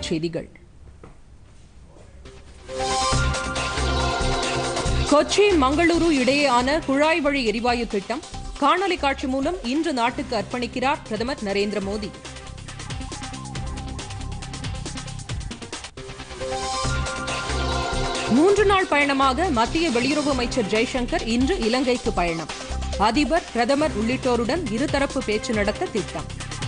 தலைப்புச் செய்திகள் கொச்சி மங்களூரு இடையேயான குழாய் வழி எரிவாயு திட்டம் காணொலி காட்சி மூலம் இன்று நாட்டுக்கு அர்ப்பணிக்கிறார் பிரதமர் நரேந்திர மோடி மூன்று நாள் பயணமாக மத்திய வெளியுறவு அமைச்சர் ஜெய்சங்கர் இன்று இலங்கைக்கு பயணம் அதிபர் பிரதமர் உள்ளிட்டோருடன் இருதரப்பு பேச்சு நடத்த திட்டம்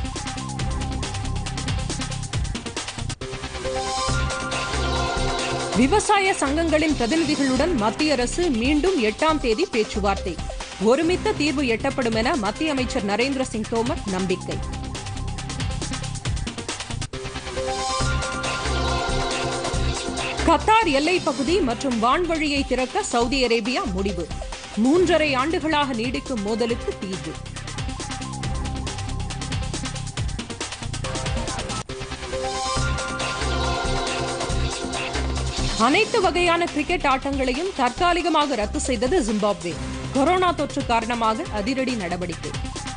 விவசாய சங்கங்களின் பிரதிநிதிகளுடன் மத்திய அரசு மீண்டும் எட்டாம் தேதி பேச்சுவார்த்தை ஒருமித்த தீர்வு எட்டப்படும் என மத்திய அமைச்சர் நரேந்திர சிங் தோமர் நம்பிக்கை கத்தார் எல்லைப் பகுதி மற்றும் வான்வழியை திறக்க சவுதி அரேபியா முடிவு மூன்றரை ஆண்டுகளாக நீடிக்கும் மோதலுக்கு தீர்வு அனைத்து வகையான கிரிக்கெட் ஆட்டங்களையும் தற்காலிகமாக ரத்து செய்தது ஜிம்பாப்வே கொரோனா தொற்று காரணமாக அதிரடி நடவடிக்கை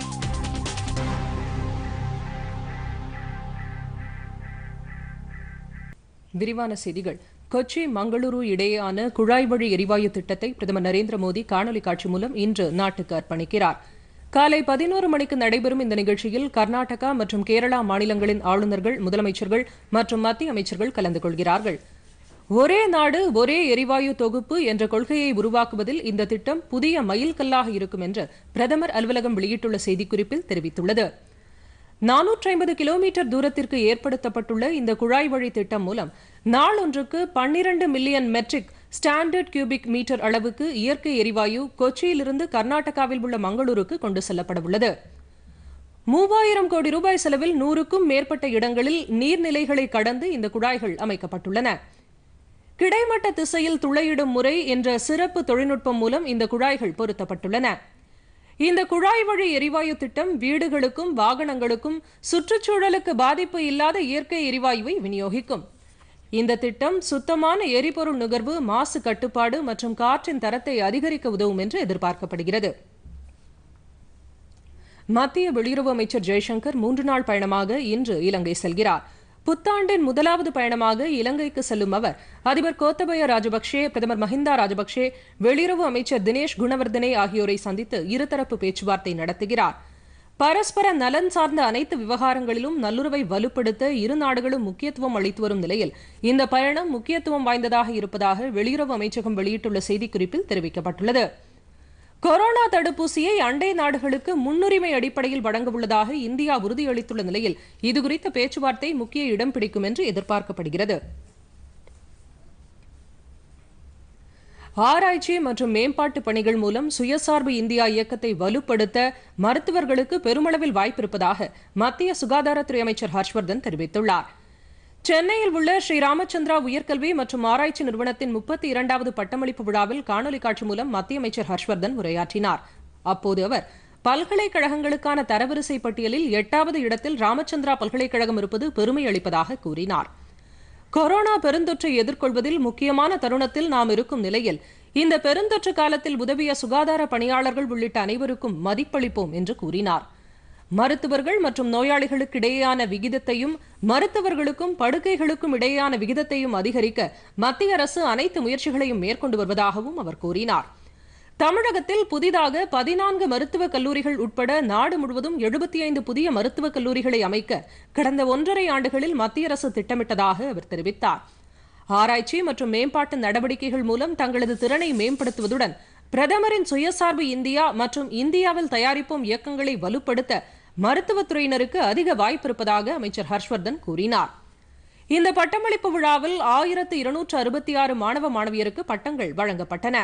விரிவான செய்திகள் கொச்சி மங்களூரு இடையேயான குழாய் வழி எரிவாயு திட்டத்தை பிரதமர் நரேந்திர மோடி காணொலி காட்சி மூலம் இன்று நாட்டுக்கு அர்ப்பணிக்கிறார் காலை பதினோரு மணிக்கு நடைபெறும் இந்த நிகழ்ச்சியில் கர்நாடகா மற்றும் கேரளா மாநிலங்களின் ஆளுநர்கள் முதலமைச்சர்கள் மற்றும் மத்திய அமைச்சர்கள் கலந்து கொள்கிறார்கள் ஒரே நாடு ஒரே எரிவாயு தொகுப்பு என்ற கொள்கையை உருவாக்குவதில் இந்த திட்டம் புதிய மைல்கல்லாக இருக்கும் என்று பிரதமர் அலுவலகம் வெளியிட்டுள்ள செய்திக்குறிப்பில் தெரிவித்துள்ளது நானூற்றி ஐம்பது கிலோமீட்டர் தூரத்திற்கு ஏற்படுத்தப்பட்டுள்ள இந்த குழாய் வழி திட்டம் மூலம் நாளொன்றுக்கு பன்னிரண்டு million metric standard cubic metre அளவுக்கு இயற்கை எரிவாயு கொச்சியிலிருந்து கர்நாடகாவில் உள்ள மங்களூருக்கு கொண்டு செல்லப்பட உள்ளது மூவாயிரம் கோடி ரூபாய் செலவில் நூறுக்கும் மேற்பட்ட இடங்களில் நீர்நிலைகளை கடந்து இந்த குழாய்கள் அமைக்கப்பட்டுள்ளன கிடைமட்ட திசையில் துளையிடும் முறை என்ற சிறப்பு தொழில்நுட்பம் மூலம் இந்த குழாய்கள் பொருத்தப்பட்டுள்ளன இந்த குழாய் வழி எரிவாயு திட்டம் வீடுகளுக்கும் வாகனங்களுக்கும் சுற்றுச்சூழலுக்கு பாதிப்பு இல்லாத இயற்கை எரிவாயுவை விநியோகிக்கும் இந்த திட்டம் சுத்தமான எரிபொருள் நுகர்வு மாசு கட்டுப்பாடு மற்றும் காற்றின் தரத்தை அதிகரிக்க உதவும் என்று எதிர்பார்க்கப்படுகிறது மத்திய வெளியுறவு அமைச்சர் ஜெய்சங்கர் மூன்று நாள் பயணமாக இன்று இலங்கை செல்கிறார் புத்தாண்டின் முதலாவது பயணமாக இலங்கைக்கு செல்லும் அவர் அதிபர் கோத்தபய ராஜபக்சே பிரதமர் மஹிந்தா ராஜபக்சே வெளியுறவு அமைச்சர் தினேஷ் குணவர்தனே ஆகியோரை சந்தித்து இருதரப்பு பேச்சுவார்த்தை நடத்துகிறார் பரஸ்பர நலன் சார்ந்த அனைத்து விவகாரங்களிலும் நல்லுறவை வலுப்படுத்த இரு நாடுகளும் முக்கியத்துவம் அளித்து வரும் நிலையில் இந்த பயணம் முக்கியத்துவம் வாய்ந்ததாக இருப்பதாக வெளியுறவு அமைச்சகம் வெளியிட்டுள்ள செய்திக்குறிப்பில் தெரிவிக்கப்பட்டுள்ளது கொரோனா தடுப்பூசியை அண்டை நாடுகளுக்கு முன்னுரிமை அடிப்படையில் வழங்க உள்ளதாக இந்தியா உறுதியளித்துள்ள நிலையில் இதுகுறித்த பேச்சுவார்த்தை முக்கிய இடம் பிடிக்கும் என்று எதிர்பார்க்கப்படுகிறது ஆராய்ச்சி மற்றும் மேம்பாட்டு பணிகள் மூலம் சுயசார்பு இந்தியா இயக்கத்தை வலுப்படுத்த மருத்துவர்களுக்கு பெருமளவில் வாய்ப்பிருப்பதாக மத்திய சுகாதாரத்துறை அமைச்சர் ஹர்ஷ்வர்தன் தெரிவித்துள்ளார் சென்னையில் உள்ள ஸ்ரீ ராமச்சந்திரா உயர்கல்வி மற்றும் ஆராய்ச்சி நிறுவனத்தின் முப்பத்தி இரண்டாவது பட்டமளிப்பு விழாவில் காணொலி காட்சி மூலம் மத்திய அமைச்சர் ஹர்ஷ்வர்தன் உரையாற்றினார் அப்போது அவர் பல்கலைக்கழகங்களுக்கான தரவரிசை பட்டியலில் எட்டாவது இடத்தில் ராமச்சந்திரா பல்கலைக்கழகம் இருப்பது பெருமை அளிப்பதாக கூறினார் கொரோனா பெருந்தொற்றை எதிர்கொள்வதில் முக்கியமான தருணத்தில் நாம் இருக்கும் நிலையில் இந்த பெருந்தொற்று காலத்தில் உதவிய சுகாதார பணியாளர்கள் உள்ளிட்ட அனைவருக்கும் மதிப்பளிப்போம் என்று கூறினார் மருத்துவர்கள் மற்றும் நோயாளிகளுக்கு இடையேயான விகிதத்தையும் மருத்துவர்களுக்கும் படுக்கைகளுக்கும் இடையேயான விகிதத்தையும் அதிகரிக்க மத்திய அரசு அனைத்து முயற்சிகளையும் மேற்கொண்டு வருவதாகவும் அவர் கூறினார் தமிழகத்தில் புதிதாக பதினான்கு மருத்துவக் கல்லூரிகள் உட்பட நாடு முழுவதும் எழுபத்தி ஐந்து புதிய மருத்துவக் கல்லூரிகளை அமைக்க கடந்த ஒன்றரை ஆண்டுகளில் மத்திய அரசு திட்டமிட்டதாக அவர் தெரிவித்தார் ஆராய்ச்சி மற்றும் மேம்பாட்டு நடவடிக்கைகள் மூலம் தங்களது திறனை மேம்படுத்துவதுடன் பிரதமரின் சுயசார்பு இந்தியா மற்றும் இந்தியாவில் தயாரிப்போம் இயக்கங்களை வலுப்படுத்த மருத்துவத்துறையினருக்கு அதிக வாய்ப்பு இருப்பதாக அமைச்சர் ஹர்ஷ்வர்தன் கூறினார் இந்த பட்டமளிப்பு விழாவில் ஆயிரத்து இருநூற்று அறுபத்தி ஆறு மாணவ மாணவியருக்கு பட்டங்கள் வழங்கப்பட்டன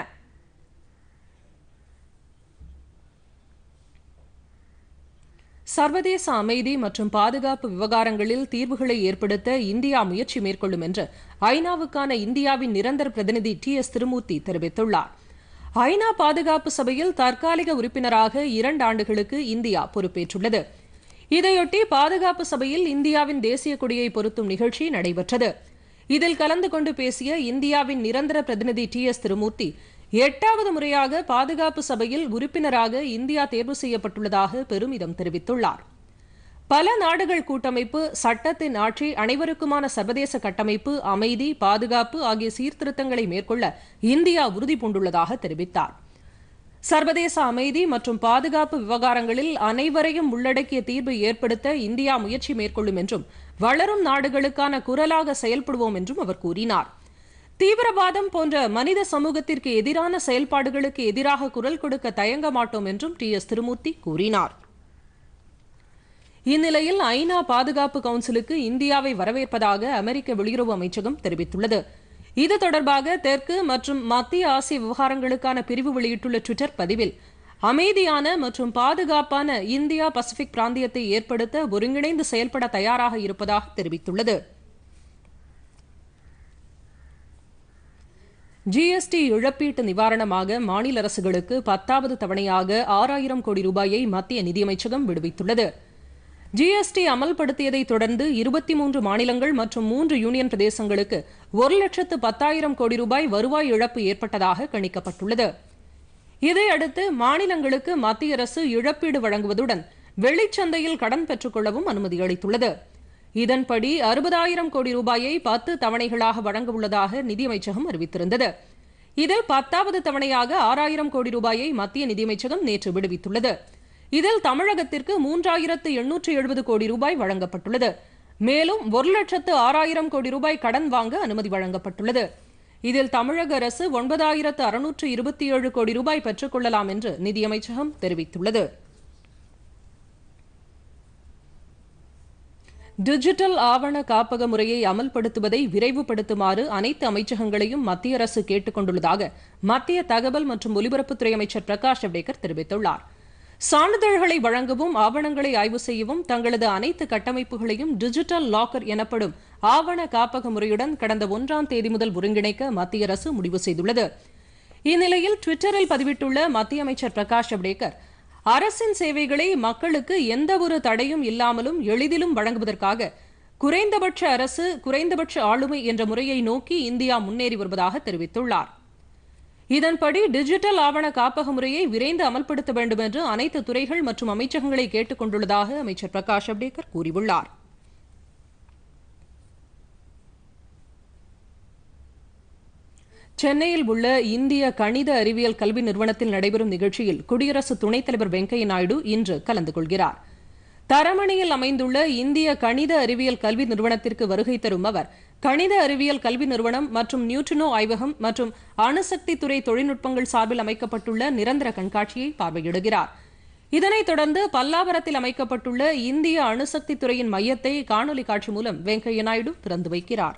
சர்வதேச அமைதி மற்றும் பாதுகாப்பு விவகாரங்களில் தீர்வுகளை ஏற்படுத்த இந்தியா முயற்சி மேற்கொள்ளும் என்று ஐநாவுக்கான இந்தியாவின் நிரந்தர பிரதிநிதி டி எஸ் திருமூர்த்தி தெரிவித்துள்ளார் ஐநா பாதுகாப்பு சபையில் தற்காலிக உறுப்பினராக இரண்டு ஆண்டுகளுக்கு இந்தியா பொறுப்பேற்றுள்ளது இதையொட்டி பாதுகாப்பு சபையில் இந்தியாவின் தேசிய கொடியை பொருத்தும் நிகழ்ச்சி நடைபெற்றது இதில் கலந்து கொண்டு பேசிய இந்தியாவின் நிரந்தர பிரதிநிதி டி எஸ் திருமூர்த்தி எட்டாவது முறையாக பாதுகாப்பு சபையில் உறுப்பினராக இந்தியா தேர்வு செய்யப்பட்டுள்ளதாக பெருமிதம் தெரிவித்துள்ளார் பல நாடுகள் கூட்டமைப்பு சட்டத்தின் ஆட்சி அனைவருக்குமான சர்வதேச கட்டமைப்பு அமைதி பாதுகாப்பு ஆகிய சீர்திருத்தங்களை மேற்கொள்ள இந்தியா உறுதி பூண்டுள்ளதாக தெரிவித்தார் சர்வதேச அமைதி மற்றும் பாதுகாப்பு விவகாரங்களில் அனைவரையும் உள்ளடக்கிய தீர்வை ஏற்படுத்த இந்தியா முயற்சி மேற்கொள்ளும் என்றும் வளரும் நாடுகளுக்கான குரலாக செயல்படுவோம் என்றும் அவர் கூறினார் தீவிரவாதம் போன்ற மனித சமூகத்திற்கு எதிரான செயல்பாடுகளுக்கு எதிராக குரல் கொடுக்க தயங்க மாட்டோம் என்றும் டி எஸ் திருமூர்த்தி கூறினார் இந்நிலையில் ஐநா பாதுகாப்பு கவுன்சிலுக்கு இந்தியாவை வரவேற்பதாக அமெரிக்க வெளியுறவு அமைச்சகம் தெரிவித்துள்ளது இது தொடர்பாக தெற்கு மற்றும் மத்திய ஆசிய விவகாரங்களுக்கான பிரிவு வெளியிட்டுள்ள டுவிட்டர் பதிவில் அமைதியான மற்றும் பாதுகாப்பான இந்தியா பசிபிக் பிராந்தியத்தை ஏற்படுத்த ஒருங்கிணைந்து செயல்பட தயாராக இருப்பதாக தெரிவித்துள்ளது ஜிஎஸ்டி இழப்பீட்டு நிவாரணமாக மாநில அரசுகளுக்கு பத்தாவது தவணையாக ஆறாயிரம் கோடி ரூபாயை மத்திய நிதியமைச்சகம் விடுவித்துள்ளது ஜிஎஸ்டி அமல்படுத்தியதை தொடர்ந்து இருபத்தி மூன்று மாநிலங்கள் மற்றும் மூன்று யூனியன் பிரதேசங்களுக்கு ஒரு லட்சத்து பத்தாயிரம் கோடி ரூபாய் வருவாய் இழப்பு ஏற்பட்டதாக கணிக்கப்பட்டுள்ளது இதையடுத்து மாநிலங்களுக்கு மத்திய அரசு இழப்பீடு வழங்குவதுடன் வெளிச்சந்தையில் கடன் பெற்றுக்கொள்ளவும் அனுமதி அளித்துள்ளது இதன்படி அறுபதாயிரம் கோடி ரூபாயை பத்து தவணைகளாக வழங்க உள்ளதாக நிதியமைச்சகம் அறிவித்திருந்தது இதில் பத்தாவது தவணையாக ஆறாயிரம் கோடி ரூபாயை மத்திய நிதியமைச்சகம் நேற்று விடுவித்துள்ளது இதில் தமிழகத்திற்கு மூன்றாயிரத்து எண்ணூற்று எழுபது கோடி ரூபாய் வழங்கப்பட்டுள்ளது மேலும் ஒரு லட்சத்து ஆறாயிரம் கோடி ரூபாய் கடன் வாங்க அனுமதி வழங்கப்பட்டுள்ளது இதில் தமிழக அரசு ஒன்பதாயிரத்து அறுநூற்று இருபத்தி ஏழு கோடி ரூபாய் பெற்றுக்கொள்ளலாம் என்று நிதியமைச்சகம் தெரிவித்துள்ளது டிஜிட்டல் ஆவண காப்பக முறையை அமல்படுத்துவதை விரைவுபடுத்துமாறு அனைத்து அமைச்சகங்களையும் மத்திய அரசு கேட்டுக் கொண்டுள்ளதாக மத்திய தகவல் மற்றும் ஒலிபரப்புத்துறை அமைச்சர் பிரகாஷ் ஜவ்டேகர் தெரிவித்துள்ளார் சான்றிதழ்களை வழங்கவும் ஆவணங்களை ஆய்வு செய்யவும் தங்களது அனைத்து கட்டமைப்புகளையும் டிஜிட்டல் லாக்கர் எனப்படும் ஆவண காப்பக முறையுடன் கடந்த ஒன்றாம் தேதி முதல் ஒருங்கிணைக்க மத்திய அரசு முடிவு செய்துள்ளது இந்நிலையில் டுவிட்டரில் பதிவிட்டுள்ள மத்திய அமைச்சர் பிரகாஷ் ஜவ்டேகர் அரசின் சேவைகளை மக்களுக்கு எந்தவொரு தடையும் இல்லாமலும் எளிதிலும் வழங்குவதற்காக குறைந்தபட்ச அரசு குறைந்தபட்ச ஆளுமை என்ற முறையை நோக்கி இந்தியா முன்னேறி வருவதாக தெரிவித்துள்ளார் இதன்படி டிஜிட்டல் ஆவண காப்பக முறையை விரைந்து அமல்படுத்த வேண்டும் என்று அனைத்து துறைகள் மற்றும் அமைச்சகங்களை கேட்டுக் கொண்டுள்ளதாக அமைச்சர் பிரகாஷ் ஜவ்டேகர் கூறியுள்ளார் சென்னையில் உள்ள இந்திய கணித அறிவியல் கல்வி நிறுவனத்தில் நடைபெறும் நிகழ்ச்சியில் குடியரசு துணைத் தலைவர் வெங்கையா நாயுடு இன்று கலந்து கொள்கிறார் தரமணியில் அமைந்துள்ள இந்திய கணித அறிவியல் கல்வி நிறுவனத்திற்கு வருகை தரும் அவர் கணித அறிவியல் கல்வி நிறுவனம் மற்றும் நியூட்ரினோ ஆய்வகம் மற்றும் அணுசக்தி துறை தொழில்நுட்பங்கள் சார்பில் அமைக்கப்பட்டுள்ள நிரந்தர கண்காட்சியை பார்வையிடுகிறார் இதனைத் தொடர்ந்து பல்லாவரத்தில் அமைக்கப்பட்டுள்ள இந்திய அணுசக்தி துறையின் மையத்தை காணொலி காட்சி மூலம் வெங்கையா நாயுடு திறந்து வைக்கிறார்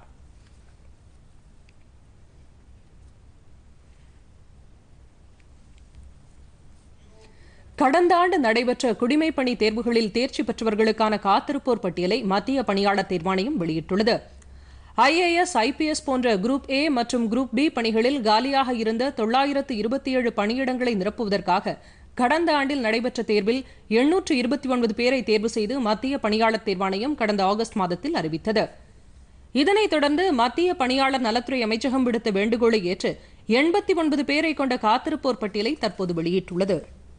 கடந்த ஆண்டு நடைபெற்ற குடிமைப்பணி தேர்வுகளில் தேர்ச்சி பெற்றவர்களுக்கான காத்திருப்போர் பட்டியலை மத்திய பணியாளர் தேர்வாணையம் வெளியிட்டுள்ளது ஐஏஎஸ் ஐபிஎஸ் போன்ற குரூப் ஏ மற்றும் குரூப் பி பணிகளில் காலியாக இருந்த தொள்ளாயிரத்து இருபத்தி ஏழு பணியிடங்களை நிரப்புவதற்காக கடந்த ஆண்டில் நடைபெற்ற தேர்வில் எண்ணூற்று இருபத்தி ஒன்பது பேரை தேர்வு செய்து மத்திய பணியாளர் தேர்வாணையம் கடந்த ஆகஸ்ட் மாதத்தில் அறிவித்தது இதனைத் தொடர்ந்து மத்திய பணியாளர் நலத்துறை அமைச்சகம் விடுத்த வேண்டுகோளை ஏற்று எண்பத்தி ஒன்பது பேரை கொண்ட காத்திருப்போர் பட்டியலை தற்போது வெளியிட்டுள்ளது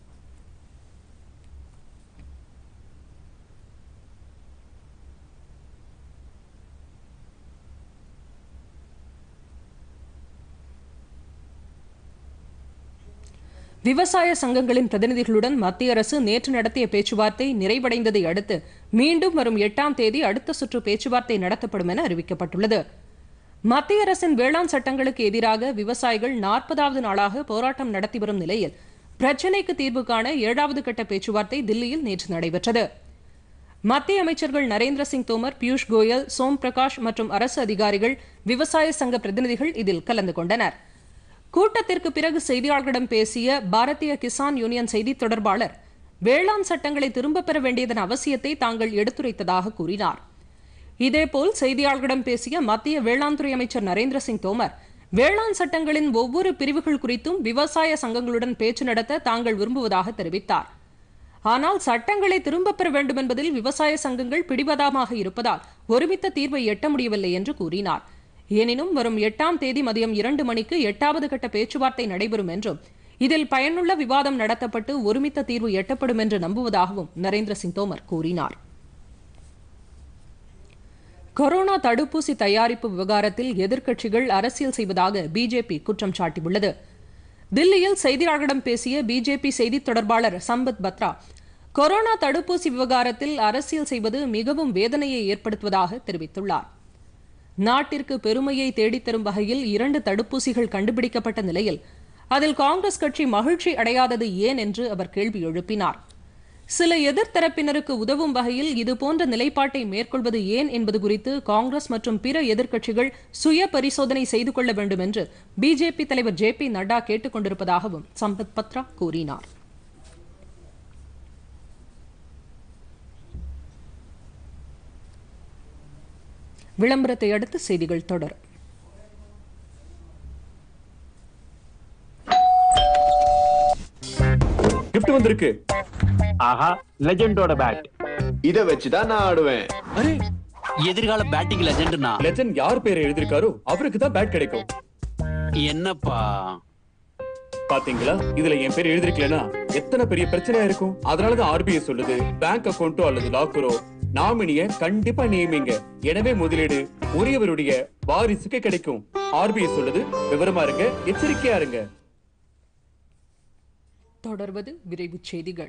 விவசாய சங்கங்களின் பிரதிநிதிகளுடன் மத்திய அரசு நேற்று நடத்திய பேச்சுவார்த்தை நிறைவடைந்ததை அடுத்து மீண்டும் வரும் எட்டாம் தேதி அடுத்த சுற்று பேச்சுவார்த்தை நடத்தப்படும் என அறிவிக்கப்பட்டுள்ளது மத்திய அரசின் வேளாண் சட்டங்களுக்கு எதிராக விவசாயிகள் நாற்பதாவது நாளாக போராட்டம் நடத்தி வரும் நிலையில் பிரச்சினைக்கு தீர்வு காண ஏழாவது கட்ட பேச்சுவார்த்தை தில்லியில் நேற்று நடைபெற்றது மத்திய அமைச்சர்கள் நரேந்திர சிங் தோமர் பியூஷ் கோயல் சோம் பிரகாஷ் மற்றும் அரசு அதிகாரிகள் விவசாய சங்க பிரதிநிதிகள் இதில் கலந்து கொண்டனர் கூட்டத்திற்கு பிறகு செய்தியாளர்களிடம் பேசிய பாரதிய கிசான் யூனியன் செய்தி தொடர்பாளர் வேளாண் சட்டங்களை திரும்பப் பெற வேண்டியதன் அவசியத்தை தாங்கள் எடுத்துரைத்ததாக கூறினார் இதேபோல் செய்தியாளர்களிடம் பேசிய மத்திய வேளாண் துறை அமைச்சர் நரேந்திர சிங் தோமர் வேளாண் சட்டங்களின் ஒவ்வொரு பிரிவுகள் குறித்தும் விவசாய சங்கங்களுடன் பேச்சு நடத்த தாங்கள் விரும்புவதாக தெரிவித்தார் ஆனால் சட்டங்களை திரும்பப் பெற வேண்டும் என்பதில் விவசாய சங்கங்கள் பிடிவாதமாக இருப்பதால் ஒருமித்த தீர்வை எட்ட முடியவில்லை என்று கூறினார் எனினும் வரும் எட்டாம் தேதி மதியம் இரண்டு மணிக்கு எட்டாவது கட்ட பேச்சுவார்த்தை நடைபெறும் என்றும் இதில் பயனுள்ள விவாதம் நடத்தப்பட்டு ஒருமித்த தீர்வு எட்டப்படும் என்று நம்புவதாகவும் நரேந்திர சிங் தோமர் கூறினார் கொரோனா தடுப்பூசி தயாரிப்பு விவகாரத்தில் எதிர்க்கட்சிகள் அரசியல் செய்வதாக பிஜேபி குற்றம் சாட்டியுள்ளது தில்லியில் செய்தியாளர்களிடம் பேசிய பிஜேபி செய்தித் தொடர்பாளர் சம்பத் பத்ரா கொரோனா தடுப்பூசி விவகாரத்தில் அரசியல் செய்வது மிகவும் வேதனையை ஏற்படுத்துவதாக தெரிவித்துள்ளார் நாட்டிற்கு பெருமையை தேடித்தரும் வகையில் இரண்டு தடுப்பூசிகள் கண்டுபிடிக்கப்பட்ட நிலையில் அதில் காங்கிரஸ் கட்சி மகிழ்ச்சி அடையாதது ஏன் என்று அவர் கேள்வி எழுப்பினார் சில எதிர்த்தரப்பினருக்கு உதவும் வகையில் இதுபோன்ற நிலைப்பாட்டை மேற்கொள்வது ஏன் என்பது குறித்து காங்கிரஸ் மற்றும் பிற எதிர்க்கட்சிகள் சுய பரிசோதனை செய்து கொள்ள வேண்டும் என்று பிஜேபி தலைவர் ஜே பி நட்டா கேட்டுக் கொண்டிருப்பதாகவும் சம்பத் பத்ரா கூறினார் விளம்பரத்தை அடுத்து செய்திகள் தொடரும் gift வந்திருக்கு ஆஹா லெஜெண்டோட பேட் இத வச்சுதான் நான் ஆடுவேன் அரே எதிர்கால பேட்டிங் லெஜெண்ட்னா லெஜண்ட் யார் பேர் எழுதிருக்காரோ அவருக்கு தான் பேட் கிடைக்கும் என்னப்பா பாத்தீங்களா இதுல என் பேர் எழுதிருக்கலனா எத்தனை பெரிய பிரச்சனையா இருக்கும் அதனாலதான் ஆர்பிஐ சொல்லுது பேங்க் அக்கவுண்டோ அல்லது லாக்கரோ நாமினிய கண்டிப்பா நியமிங்க எனவே முதலீடு உரியவருடைய வாரிசுக்கு கிடைக்கும் ஆர்பிஐ சொல்லுது விவரமா இருங்க எச்சரிக்கையா இருங்க தொடர்வது விரைவுச் செய்திகள்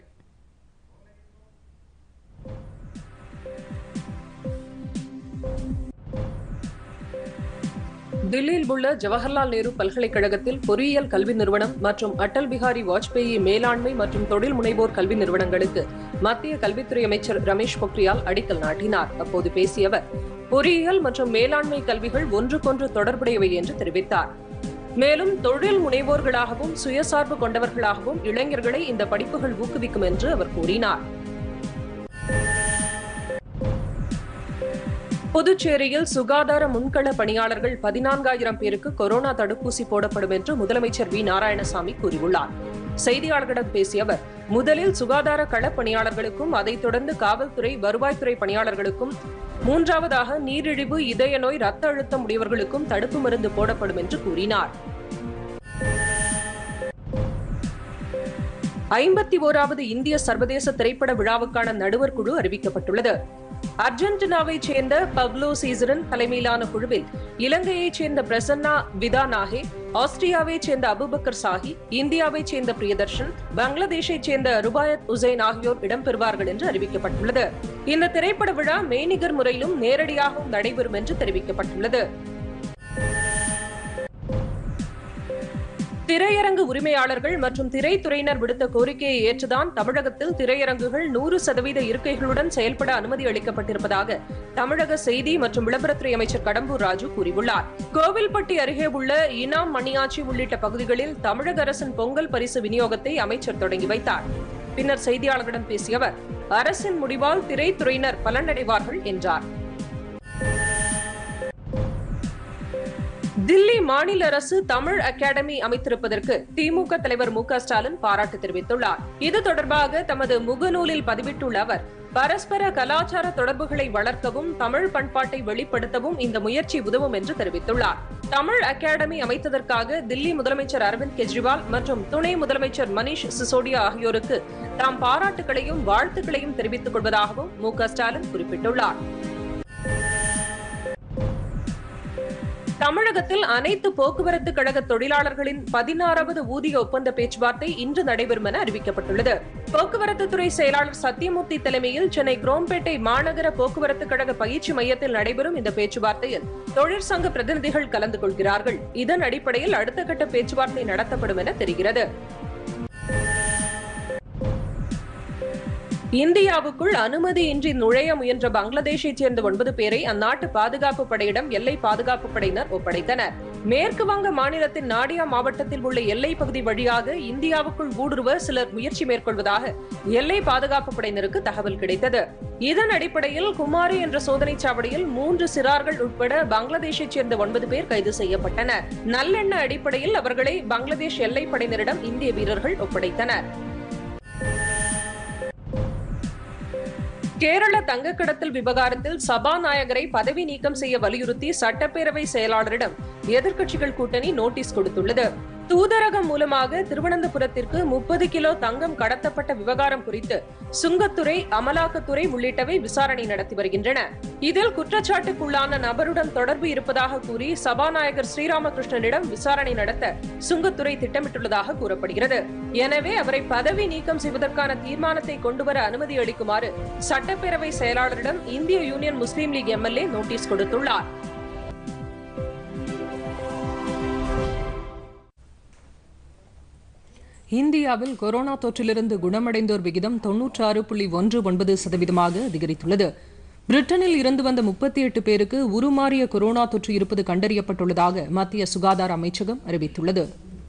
தில்லியில் உள்ள ஜவஹர்லால் நேரு பல்கலைக்கழகத்தில் பொறியியல் கல்வி நிறுவனம் மற்றும் அடல் பிஹாரி வாஜ்பேயி மேலாண்மை மற்றும் தொழில் முனைவோர் கல்வி நிறுவனங்களுக்கு மத்திய கல்வித்துறை அமைச்சர் ரமேஷ் பொக்ரியால் அடிக்கல் நாட்டினார் அப்போது பேசிய அவர் பொறியியல் மற்றும் மேலாண்மை கல்விகள் ஒன்றுக்கொன்று தொடர்புடையவை என்று தெரிவித்தார் மேலும் தொழில் முனைவோர்களாகவும் சுயசார்பு கொண்டவர்களாகவும் இளைஞர்களை இந்த படிப்புகள் ஊக்குவிக்கும் என்று அவர் கூறினார் புதுச்சேரியில் சுகாதார முன்கள பணியாளர்கள் பதினான்காயிரம் பேருக்கு கொரோனா தடுப்பூசி போடப்படும் என்று முதலமைச்சர் வி நாராயணசாமி கூறியுள்ளார் செய்தியாளர்களிடம் பேசிய அவர் முதலில் சுகாதார களப் பணியாளர்களுக்கும் அதைத் தொடர்ந்து காவல்துறை வருவாய்த்துறை பணியாளர்களுக்கும் மூன்றாவதாக நீரிழிவு இதய நோய் ரத்த அழுத்தம் உடையவர்களுக்கும் தடுப்பு மருந்து போடப்படும் என்று கூறினார் ஐம்பத்தி ஓராவது இந்திய சர்வதேச திரைப்பட விழாவுக்கான நடுவர் குழு அறிவிக்கப்பட்டுள்ளது அர்ஜென்டினாவைச் சேர்ந்த பவ்லோ சீசரன் தலைமையிலான குழுவில் இலங்கையைச் சேர்ந்த பிரசன்னா விதானாகே ஆஸ்திரியாவைச் சேர்ந்த அபுபக்கர் சாஹி இந்தியாவைச் சேர்ந்த பிரியதர்ஷன் பங்களாதேஷைச் சேர்ந்த ருபாயத் உசைன் ஆகியோர் இடம்பெறுவார்கள் என்று அறிவிக்கப்பட்டுள்ளது இந்த திரைப்பட விழா மெய்நிகர் முறையிலும் நேரடியாகவும் நடைபெறும் என்று தெரிவிக்கப்பட்டுள்ளது திரையரங்கு உரிமையாளர்கள் மற்றும் திரைத்துறையினர் விடுத்த கோரிக்கையை ஏற்றுதான் தமிழகத்தில் திரையரங்குகள் நூறு சதவீத இருக்கைகளுடன் செயல்பட அனுமதி அளிக்கப்பட்டிருப்பதாக தமிழக செய்தி மற்றும் விளம்பரத்துறை அமைச்சர் கடம்பூர் ராஜு கூறியுள்ளார் கோவில்பட்டி அருகே உள்ள இனாம் மணியாச்சி உள்ளிட்ட பகுதிகளில் தமிழக அரசின் பொங்கல் பரிசு விநியோகத்தை அமைச்சர் தொடங்கி வைத்தார் பின்னர் செய்தியாளர்களிடம் பேசிய அவர் அரசின் முடிவால் திரைத்துறையினர் பலனடைவார்கள் என்றார் தில்லி மாநில அரசு தமிழ் அகாடமி அமைத்திருப்பதற்கு திமுக தலைவர் மு க ஸ்டாலின் பாராட்டு தெரிவித்துள்ளார் இது தொடர்பாக தமது முகநூலில் பதிவிட்டுள்ள அவர் பரஸ்பர கலாச்சார தொடர்புகளை வளர்க்கவும் தமிழ் பண்பாட்டை வெளிப்படுத்தவும் இந்த முயற்சி உதவும் என்று தெரிவித்துள்ளார் தமிழ் அகாடமி அமைத்ததற்காக தில்லி முதலமைச்சர் அரவிந்த் கெஜ்ரிவால் மற்றும் துணை முதலமைச்சர் மணீஷ் சிசோடியா ஆகியோருக்கு தாம் பாராட்டுகளையும் வாழ்த்துக்களையும் தெரிவித்துக் கொள்வதாகவும் மு க ஸ்டாலின் குறிப்பிட்டுள்ளார் தமிழகத்தில் அனைத்து போக்குவரத்து கழக தொழிலாளர்களின் பதினாறாவது ஊதிய ஒப்பந்த பேச்சுவார்த்தை இன்று நடைபெறும் என அறிவிக்கப்பட்டுள்ளது போக்குவரத்து துறை செயலாளர் சத்தியமூர்த்தி தலைமையில் சென்னை குரோம்பேட்டை மாநகர போக்குவரத்து கழக பயிற்சி மையத்தில் நடைபெறும் இந்த பேச்சுவார்த்தையில் தொழிற்சங்க பிரதிநிதிகள் கலந்து கொள்கிறார்கள் இதன் அடிப்படையில் அடுத்த கட்ட பேச்சுவார்த்தை நடத்தப்படும் என தெரிகிறது இந்தியாவுக்குள் அனுமதியின்றி நுழைய முயன்ற பங்களாதேஷைச் சேர்ந்த ஒன்பது பேரை அந்நாட்டு பாதுகாப்பு படையிடம் எல்லை பாதுகாப்பு படையினர் ஒப்படைத்தனர் மேற்கு வங்க மாநிலத்தின் நாடியா மாவட்டத்தில் உள்ள எல்லை பகுதி வழியாக இந்தியாவுக்குள் ஊடுருவ சிலர் முயற்சி மேற்கொள்வதாக எல்லை பாதுகாப்பு படையினருக்கு தகவல் கிடைத்தது இதன் அடிப்படையில் குமாரி என்ற சோதனைச் சாவடியில் மூன்று சிறார்கள் உட்பட பங்களாதேஷைச் சேர்ந்த ஒன்பது பேர் கைது செய்யப்பட்டனர் நல்லெண்ண அடிப்படையில் அவர்களை பங்களாதேஷ் எல்லைப் படையினரிடம் இந்திய வீரர்கள் ஒப்படைத்தனர் கேரள தங்கக்கடத்தல் விவகாரத்தில் சபாநாயகரை பதவி நீக்கம் செய்ய வலியுறுத்தி சட்டப்பேரவை செயலாளரிடம் எதிர்க்கட்சிகள் கூட்டணி நோட்டீஸ் கொடுத்துள்ளது தூதரகம் மூலமாக திருவனந்தபுரத்திற்கு முப்பது கிலோ தங்கம் கடத்தப்பட்ட விவகாரம் குறித்து சுங்கத்துறை அமலாக்கத்துறை உள்ளிட்டவை விசாரணை நடத்தி வருகின்றன இதில் குற்றச்சாட்டுக்குள்ளான நபருடன் தொடர்பு இருப்பதாக கூறி சபாநாயகர் ஸ்ரீராமகிருஷ்ணனிடம் விசாரணை நடத்த சுங்கத்துறை திட்டமிட்டுள்ளதாக கூறப்படுகிறது எனவே அவரை பதவி நீக்கம் செய்வதற்கான தீர்மானத்தை கொண்டுவர அனுமதி அளிக்குமாறு சட்டப்பேரவை செயலாளரிடம் இந்திய யூனியன் முஸ்லீம் லீக் எம்எல்ஏ நோட்டீஸ் கொடுத்துள்ளார் இந்தியாவில் கொரோனா தொற்றிலிருந்து குணமடைந்தோர் விகிதம் தொன்னூற்று ஆறு புள்ளி ஒன்று ஒன்பது சதவீதமாக அதிகரித்துள்ளது பிரிட்டனில் இருந்து வந்த முப்பத்தி எட்டு பேருக்கு உருமாறிய கொரோனா தொற்று இருப்பது கண்டறியப்பட்டுள்ளதாக மத்திய சுகாதார அமைச்சகம் அறிவித்துள்ளது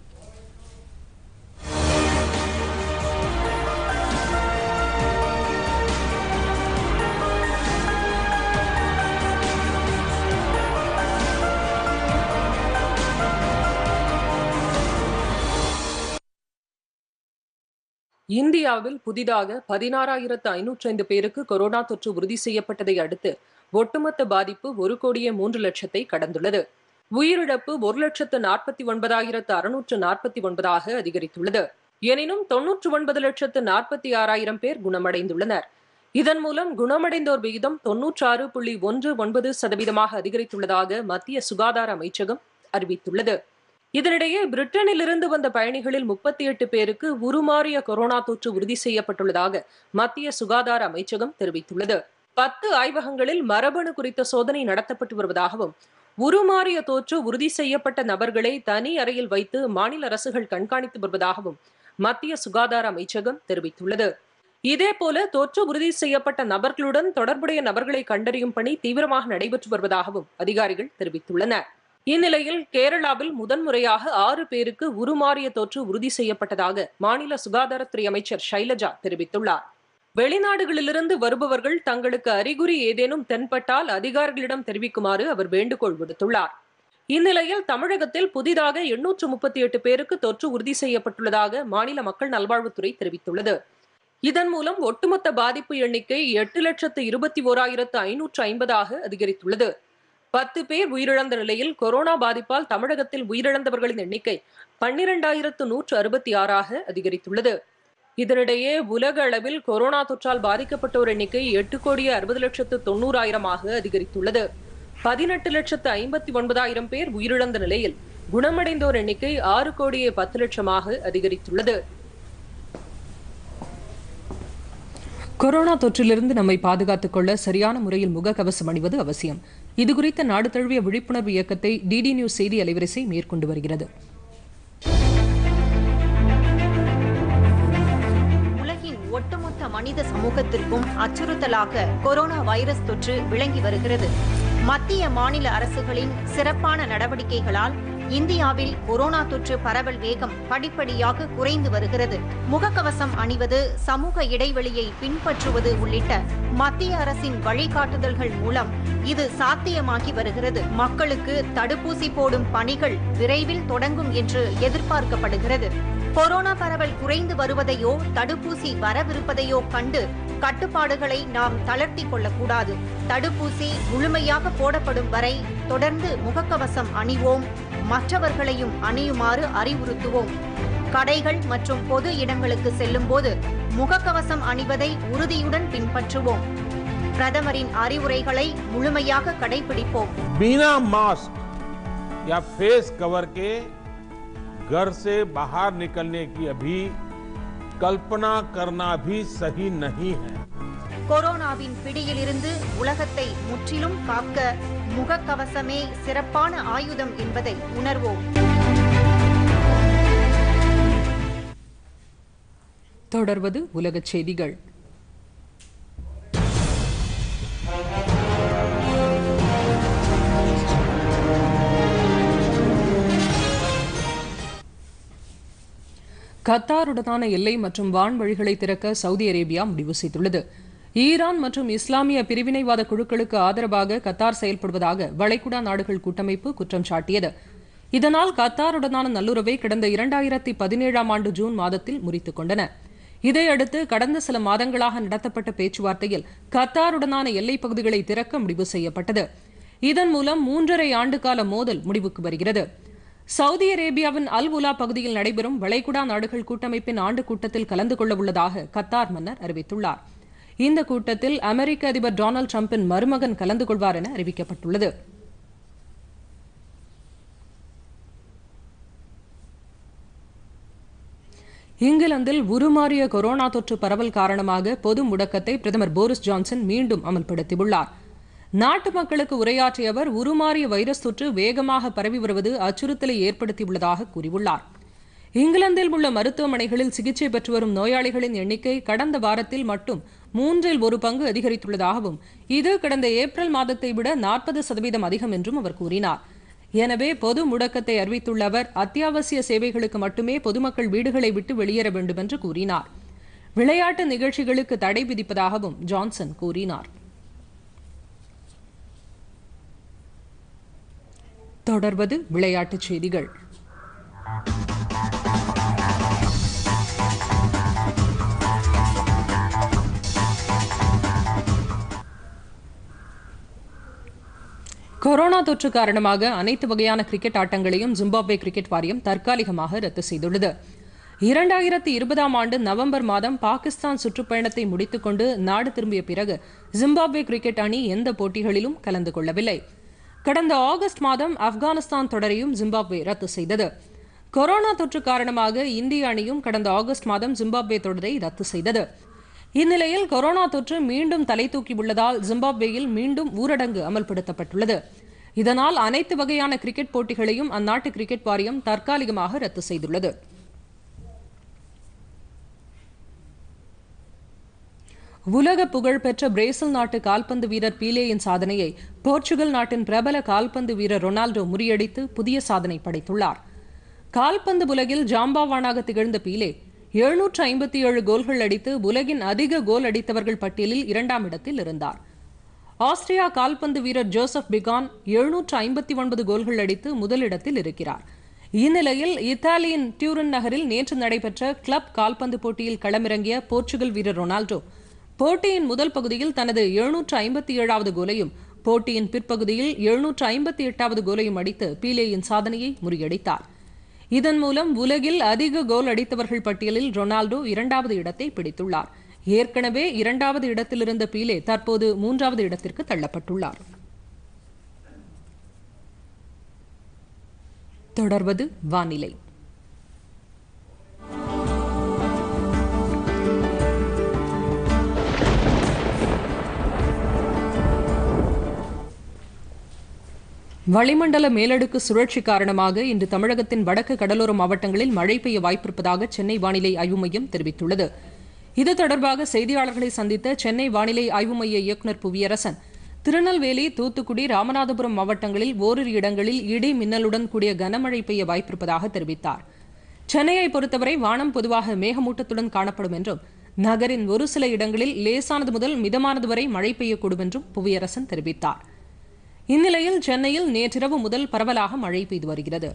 இந்தியாவில் புதிதாக பதினாறாயிரத்து ஐநூற்றி ஐந்து பேருக்கு கொரோனா தொற்று உறுதி செய்யப்பட்டதை அடுத்து ஒட்டுமொத்த பாதிப்பு ஒரு கோடியே மூன்று லட்சத்தை கடந்துள்ளது உயிரிழப்பு ஒரு லட்சத்து நாற்பத்தி ஒன்பதாயிரத்து அறுநூற்று நாற்பத்தி ஒன்பதாக அதிகரித்துள்ளது எனினும் தொன்னூற்று ஒன்பது லட்சத்து நாற்பத்தி ஆறாயிரம் பேர் குணமடைந்துள்ளனர் இதன் மூலம் குணமடைந்தோர் விகிதம் தொன்னூற்றாறு புள்ளி ஒன்று ஒன்பது சதவீதமாக அதிகரித்துள்ளதாக மத்திய சுகாதார அமைச்சகம் அறிவித்துள்ளது இதனிடையே பிரிட்டனில் இருந்து வந்த பயணிகளில் முப்பத்தி எட்டு பேருக்கு உருமாறிய கொரோனா தொற்று உறுதி செய்யப்பட்டுள்ளதாக மத்திய சுகாதார அமைச்சகம் தெரிவித்துள்ளது பத்து ஆய்வகங்களில் மரபணு குறித்த சோதனை நடத்தப்பட்டு வருவதாகவும் உருமாறிய தொற்று உறுதி செய்யப்பட்ட நபர்களை தனி அறையில் வைத்து மாநில அரசுகள் கண்காணித்து வருவதாகவும் மத்திய சுகாதார அமைச்சகம் தெரிவித்துள்ளது இதேபோல தொற்று உறுதி செய்யப்பட்ட நபர்களுடன் தொடர்புடைய நபர்களை கண்டறியும் பணி தீவிரமாக நடைபெற்று வருவதாகவும் அதிகாரிகள் தெரிவித்துள்ளனர் இந்நிலையில் கேரளாவில் முதன்முறையாக ஆறு பேருக்கு உருமாறிய தொற்று உறுதி செய்யப்பட்டதாக மாநில சுகாதாரத்துறை அமைச்சர் ஷைலஜா தெரிவித்துள்ளார் வெளிநாடுகளிலிருந்து வருபவர்கள் தங்களுக்கு அறிகுறி ஏதேனும் தென்பட்டால் அதிகாரிகளிடம் தெரிவிக்குமாறு அவர் வேண்டுகோள் விடுத்துள்ளார் இந்நிலையில் தமிழகத்தில் புதிதாக எண்ணூற்று முப்பத்தி எட்டு பேருக்கு தொற்று உறுதி செய்யப்பட்டுள்ளதாக மாநில மக்கள் நல்வாழ்வுத்துறை தெரிவித்துள்ளது இதன் மூலம் ஒட்டுமொத்த பாதிப்பு எண்ணிக்கை எட்டு லட்சத்து இருபத்தி ஓராயிரத்து ஐநூற்று ஐம்பதாக அதிகரித்துள்ளது பத்து பேர் உயிரிழந்த நிலையில் கொரோனா பாதிப்பால் தமிழகத்தில் உயிரிழந்தவர்களின் எண்ணிக்கை பன்னிரண்டாயிரத்து நூற்று அறுபத்தி ஆறாக அதிகரித்துள்ளது இதனிடையே உலக அளவில் கொரோனா தொற்றால் பாதிக்கப்பட்டோர் எண்ணிக்கை எட்டு கோடியே அறுபது லட்சத்து தொண்ணூறாயிரமாக அதிகரித்துள்ளது பதினெட்டு லட்சத்து ஐம்பத்தி ஒன்பதாயிரம் பேர் உயிரிழந்த நிலையில் குணமடைந்தோர் எண்ணிக்கை ஆறு கோடியே பத்து லட்சமாக அதிகரித்துள்ளது கொரோனா தொற்றிலிருந்து நம்மை பாதுகாத்துக் கொள்ள சரியான முறையில் முகக்கவசம் அணிவது அவசியம் இதுகுறித்த நாடு தழுவிய விழிப்புணர்வு இயக்கத்தை டிடி நியூஸ் செய்தி அலைவரிசை மேற்கொண்டு வருகிறது உலகின் ஒட்டுமொத்த மனித சமூகத்திற்கும் அச்சுறுத்தலாக கொரோனா வைரஸ் தொற்று விளங்கி வருகிறது மத்திய மாநில அரசுகளின் சிறப்பான நடவடிக்கைகளால் இந்தியாவில் கொரோனா தொற்று பரவல் வேகம் படிப்படியாக குறைந்து வருகிறது முகக்கவசம் அணிவது சமூக இடைவெளியை பின்பற்றுவது உள்ளிட்ட மத்திய அரசின் வழிகாட்டுதல்கள் மூலம் இது சாத்தியமாகி வருகிறது மக்களுக்கு தடுப்பூசி போடும் பணிகள் விரைவில் தொடங்கும் என்று எதிர்பார்க்கப்படுகிறது கொரோனா பரவல் குறைந்து வருவதையோ தடுப்பூசி வரவிருப்பதையோ கண்டு கட்டுப்பாடுகளை நாம் தளர்த்தி கொள்ளக்கூடாது தடுப்பூசி முழுமையாக போடப்படும் வரை தொடர்ந்து முகக்கவசம் அணிவோம் மற்றவர்களையும் அணியுமாறு அறிவுறுத்துவோம் கடைகள் மற்றும் பொது இடங்களுக்கு செல்லும்போது முகக்கவசம் அணிவதை உறுதியுடன் பின்பற்றுவோம் பிரதமரின் அறிவுரைகளை முழுமையாக கடைபிடிப்போம் बिना मास्क या फेस कवर के घर से बाहर निकलने की अभी कल्पना करना भी सही नहीं है கொரோனாவின் பிடியிலிருந்து உலகத்தை முற்றிலும் காக்க முகக்கவசமே சிறப்பான ஆயுதம் என்பதை உணர்வோம் தொடர்வது உலகச் செய்திகள் கத்தாருடனான எல்லை மற்றும் வான்வழிகளை திறக்க சவுதி அரேபியா முடிவு செய்துள்ளது ஈரான் மற்றும் இஸ்லாமிய பிரிவினைவாத குழுக்களுக்கு ஆதரவாக கத்தார் செயல்படுவதாக வளைகுடா நாடுகள் கூட்டமைப்பு குற்றம் சாட்டியது இதனால் கத்தாருடனான நல்லுறவை கடந்த இரண்டாயிரத்தி பதினேழாம் ஆண்டு ஜூன் மாதத்தில் முறித்துக் கொண்டன இதையடுத்து கடந்த சில மாதங்களாக நடத்தப்பட்ட பேச்சுவார்த்தையில் கத்தாருடனான எல்லைப் பகுதிகளை திறக்க முடிவு செய்யப்பட்டது இதன் மூலம் மூன்றரை ஆண்டு கால மோதல் முடிவுக்கு வருகிறது சவுதி அரேபியாவின் அல் உலா பகுதியில் நடைபெறும் வளைகுடா நாடுகள் கூட்டமைப்பின் ஆண்டு கூட்டத்தில் கலந்து கொள்ள உள்ளதாக கத்தார் மன்னர் அறிவித்துள்ளார் இந்த கூட்டத்தில் அமெரிக்க அதிபர் டொனால்டு டிரம்பின் மருமகன் கலந்து கொள்வார் என அறிவிக்கப்பட்டுள்ளது இங்கிலாந்தில் உருமாறிய கொரோனா தொற்று பரவல் காரணமாக பொது முடக்கத்தை பிரதமர் போரிஸ் ஜான்சன் மீண்டும் அமல்படுத்தியுள்ளார் நாட்டு மக்களுக்கு உரையாற்றிய அவர் உருமாறிய வைரஸ் தொற்று வேகமாக பரவி வருவது அச்சுறுத்தலை ஏற்படுத்தியுள்ளதாக கூறியுள்ளார் இங்கிலாந்தில் உள்ள மருத்துவமனைகளில் சிகிச்சை பெற்று வரும் நோயாளிகளின் எண்ணிக்கை கடந்த வாரத்தில் மட்டும் மூன்றில் ஒரு பங்கு அதிகரித்துள்ளதாகவும் இது கடந்த ஏப்ரல் மாதத்தை விட நாற்பது சதவீதம் அதிகம் என்றும் அவர் கூறினார் எனவே பொது முடக்கத்தை அறிவித்துள்ள அவர் அத்தியாவசிய சேவைகளுக்கு மட்டுமே பொதுமக்கள் வீடுகளை விட்டு வெளியேற வேண்டும் என்று கூறினார் விளையாட்டு நிகழ்ச்சிகளுக்கு தடை விதிப்பதாகவும் ஜான்சன் கூறினார் தொடர்வது விளையாட்டுச் செய்திகள் கொரோனா தொற்று காரணமாக அனைத்து வகையான கிரிக்கெட் ஆட்டங்களையும் ஜிம்பாப்வே கிரிக்கெட் வாரியம் தற்காலிகமாக ரத்து செய்துள்ளது இரண்டாயிரத்தி இருபதாம் ஆண்டு நவம்பர் மாதம் பாகிஸ்தான் சுற்றுப்பயணத்தை முடித்துக்கொண்டு நாடு திரும்பிய பிறகு ஜிம்பாப்வே கிரிக்கெட் அணி எந்த போட்டிகளிலும் கலந்து கொள்ளவில்லை கடந்த ஆகஸ்ட் மாதம் ஆப்கானிஸ்தான் தொடரையும் ஜிம்பாப்வே ரத்து செய்தது கொரோனா தொற்று காரணமாக இந்திய அணியும் கடந்த ஆகஸ்ட் மாதம் ஜிம்பாப்வே தொடரை ரத்து செய்தது இந்நிலையில் கொரோனா தொற்று மீண்டும் தலை தூக்கியுள்ளதால் ஜிம்பாப்வேயில் மீண்டும் ஊரடங்கு அமல்படுத்தப்பட்டுள்ளது இதனால் அனைத்து வகையான கிரிக்கெட் போட்டிகளையும் அந்நாட்டு கிரிக்கெட் வாரியம் தற்காலிகமாக ரத்து செய்துள்ளது உலக புகழ்பெற்ற பிரேசில் நாட்டு கால்பந்து வீரர் பீலேயின் சாதனையை போர்ச்சுகல் நாட்டின் பிரபல கால்பந்து வீரர் ரொனால்டோ முறியடித்து புதிய சாதனை படைத்துள்ளார் கால்பந்து உலகில் ஜாம்பாவானாக திகழ்ந்த பீலே எழுநூற்று ஐம்பத்தி ஏழு கோல்கள் அடித்து உலகின் அதிக கோல் அடித்தவர்கள் பட்டியலில் இரண்டாம் இடத்தில் இருந்தார் ஆஸ்திரியா கால்பந்து வீரர் ஜோசப் பிகான் எழுநூற்று ஐம்பத்தி ஒன்பது கோல்கள் அடித்து முதலிடத்தில் இருக்கிறார் இந்நிலையில் இத்தாலியின் டியூரன் நகரில் நேற்று நடைபெற்ற கிளப் கால்பந்து போட்டியில் களமிறங்கிய போர்ச்சுகல் வீரர் ரொனால்டோ போட்டியின் முதல் பகுதியில் தனது எழுநூற்று ஐம்பத்தி ஏழாவது கோலையும் போட்டியின் பிற்பகுதியில் எழுநூற்று ஐம்பத்தி எட்டாவது கோலையும் அடித்து பீலேயின் சாதனையை முறியடித்தார் இதன் மூலம் உலகில் அதிக கோல் அடித்தவர்கள் பட்டியலில் ரொனால்டோ இரண்டாவது இடத்தை பிடித்துள்ளார் ஏற்கனவே இரண்டாவது இடத்திலிருந்த பீலே தற்போது மூன்றாவது இடத்திற்கு தள்ளப்பட்டுள்ளார் தொடர்வது வானிலை வளிமண்டல மேலடுக்கு சுழற்சி காரணமாக இன்று தமிழகத்தின் வடக்கு கடலோர மாவட்டங்களில் மழை பெய்ய வாய்ப்பிருப்பதாக சென்னை வானிலை ஆய்வு மையம் தெரிவித்துள்ளது இது தொடர்பாக செய்தியாளர்களை சந்தித்த சென்னை வானிலை ஆய்வு மைய இயக்குநர் புவியரசன் திருநெல்வேலி தூத்துக்குடி ராமநாதபுரம் மாவட்டங்களில் ஓரிரு இடங்களில் இடி மின்னலுடன் கூடிய கனமழை பெய்ய வாய்ப்பிருப்பதாக தெரிவித்தார் சென்னையை பொறுத்தவரை வானம் பொதுவாக மேகமூட்டத்துடன் காணப்படும் என்றும் நகரின் ஒரு சில இடங்களில் லேசானது முதல் மிதமானது வரை மழை பெய்யக்கூடும் என்றும் புவியரசன் தெரிவித்தார் இந்நிலையில் சென்னையில் நேற்றிரவு முதல் பரவலாக மழை பெய்து வருகிறது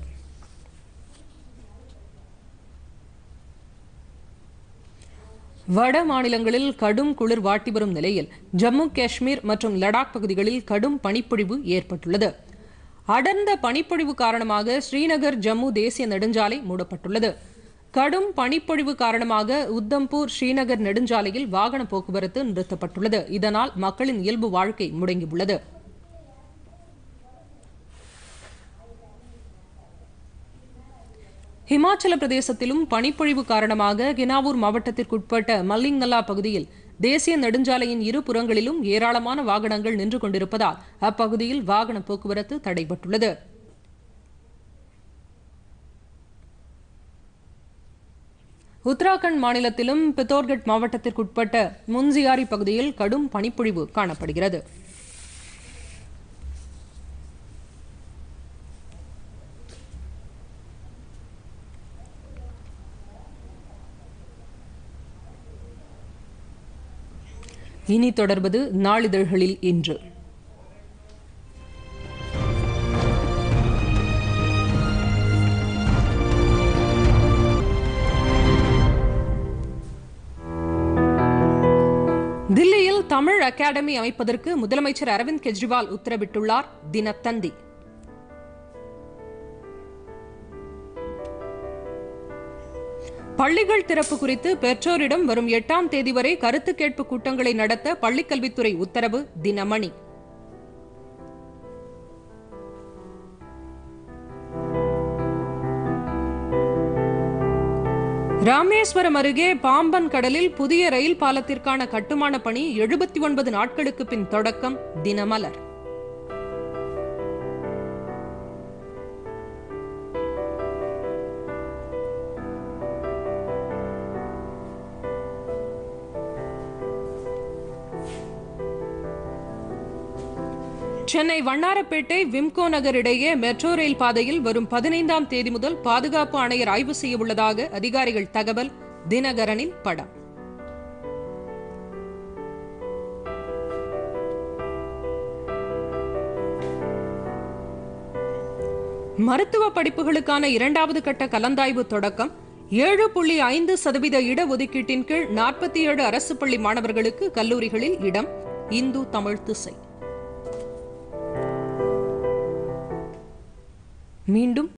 வட மாநிலங்களில் கடும் குளிர் வாட்டி வரும் நிலையில் ஜம்மு காஷ்மீர் மற்றும் லடாக் பகுதிகளில் கடும் பனிப்பொழிவு ஏற்பட்டுள்ளது அடர்ந்த பனிப்பொழிவு காரணமாக ஸ்ரீநகர் ஜம்மு தேசிய நெடுஞ்சாலை மூடப்பட்டுள்ளது கடும் பனிப்பொழிவு காரணமாக உத்தம்பூர் ஸ்ரீநகர் நெடுஞ்சாலையில் வாகன போக்குவரத்து நிறுத்தப்பட்டுள்ளது இதனால் மக்களின் இயல்பு வாழ்க்கை முடங்கியுள்ளது ஹிமாச்சல பிரதேசத்திலும் பனிப்பொழிவு காரணமாக கினாவூர் மாவட்டத்திற்குட்பட்ட மல்லிங்கல்லா பகுதியில் தேசிய நெடுஞ்சாலையின் இரு புறங்களிலும் ஏராளமான வாகனங்கள் நின்று கொண்டிருப்பதால் அப்பகுதியில் வாகன போக்குவரத்து தடைபட்டுள்ளது உத்தராகண்ட் மாநிலத்திலும் பித்தோர்கட் மாவட்டத்திற்குட்பட்ட முன்சியாரி பகுதியில் கடும் பனிப்பொழிவு காணப்படுகிறது இனி தொடர்வது நாளிதழ்களில் இன்று தில்லியில் தமிழ் அகாடமி அமைப்பதற்கு முதலமைச்சர் அரவிந்த் கெஜ்ரிவால் உத்தரவிட்டுள்ளார் தினத்தந்தி பள்ளிகள் திறப்பு குறித்து பெற்றோரிடம் வரும் எட்டாம் தேதி வரை கருத்து கேட்பு கூட்டங்களை நடத்த பள்ளிக்கல்வித்துறை உத்தரவு தினமணி ராமேஸ்வரம் அருகே பாம்பன் கடலில் புதிய ரயில் பாலத்திற்கான கட்டுமான பணி எழுபத்தி ஒன்பது நாட்களுக்கு பின் தொடக்கம் தினமலர் சென்னை வண்ணாரப்பேட்டை விம்கோ நகர் இடையே மெட்ரோ ரயில் பாதையில் வரும் பதினைந்தாம் தேதி முதல் பாதுகாப்பு ஆணையர் ஆய்வு செய்ய உள்ளதாக அதிகாரிகள் தகவல் தினகரனில் படம் மருத்துவ படிப்புகளுக்கான இரண்டாவது கட்ட கலந்தாய்வு தொடக்கம் ஏழு புள்ளி ஐந்து சதவீத இடஒதுக்கீட்டின் கீழ் நாற்பத்தி ஏழு அரசு பள்ளி மாணவர்களுக்கு கல்லூரிகளில் இடம் இந்து தமிழ் திசை மீண்டும்